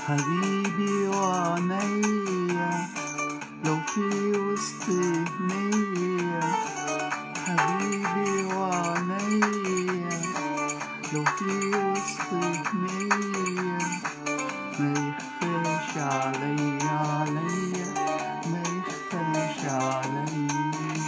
حبيبي وعنيا لو في وسط مية حبيبي وعنيا لو في وسط مية ما يخفاش عليا عليا ما يخفاش عليا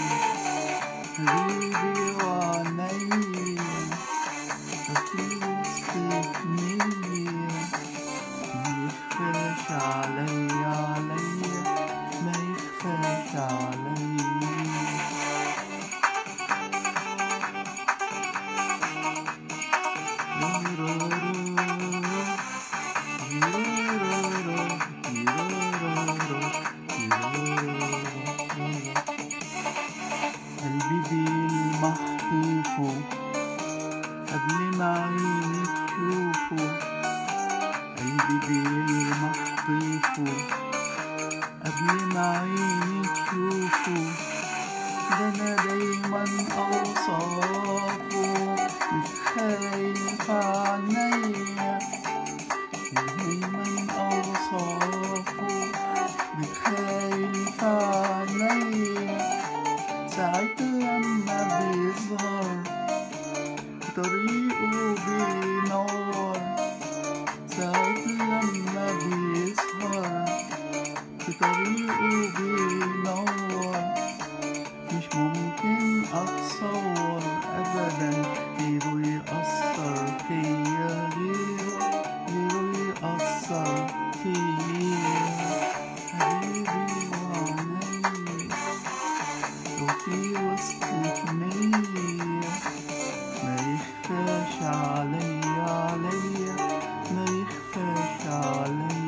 حبيبي وعنيا لو في وسط مية ما يخفاش عليا عليا ما يخفاش عليا قلبي بيلمح طيفه قبل ما عيني تشوفه قلبي بيلمح طيفه قبل ما عيني تشوفه ده انا دايما اوصافه متخايل في عينيا دايما اوصافه متخايل في عينيا ساعات لما بيظهر طريقه بينور ساعات لما بيسهر في طريقه بينور مش ممكن أتصور أبدا غيره يأثر فيا غيره غيره يأثر فيا حبيبي وعنيا لو في وسط مية ما يخفاش عليا عليا ما يخفاش عليا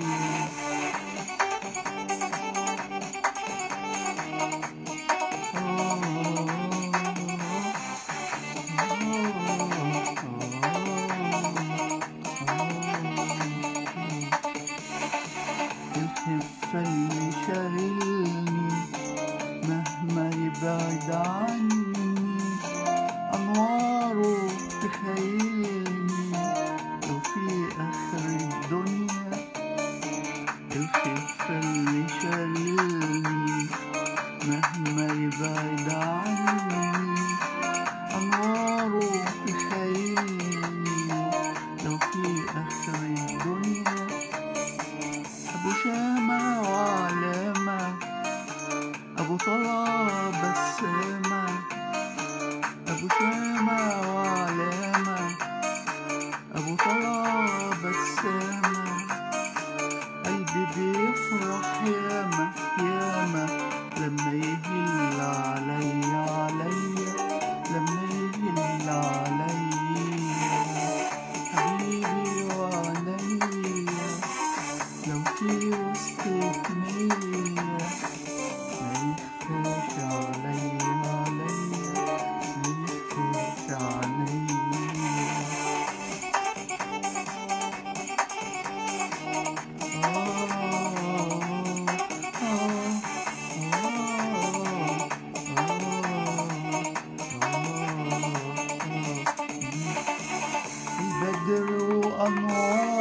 الخفة اللي شاغلني مهما يبعد عني أنواره تخيلني لو في آخر الدنيا الخفة اللي شاغلني مهما يبعد عني أنواره تخيلني لو في آخر الدنيا أبو شامة وعلامة أبو طلع بسامة أبو شامة وعلامة أبو طلع بسامة قلبي بيفرح ياما ياما لما يهل عليا عليا لما يهل عليا حبيبي وعليا لو في وسط مية ما يخفاش عليا عليا ما يخفاش عليا البدر وأنوار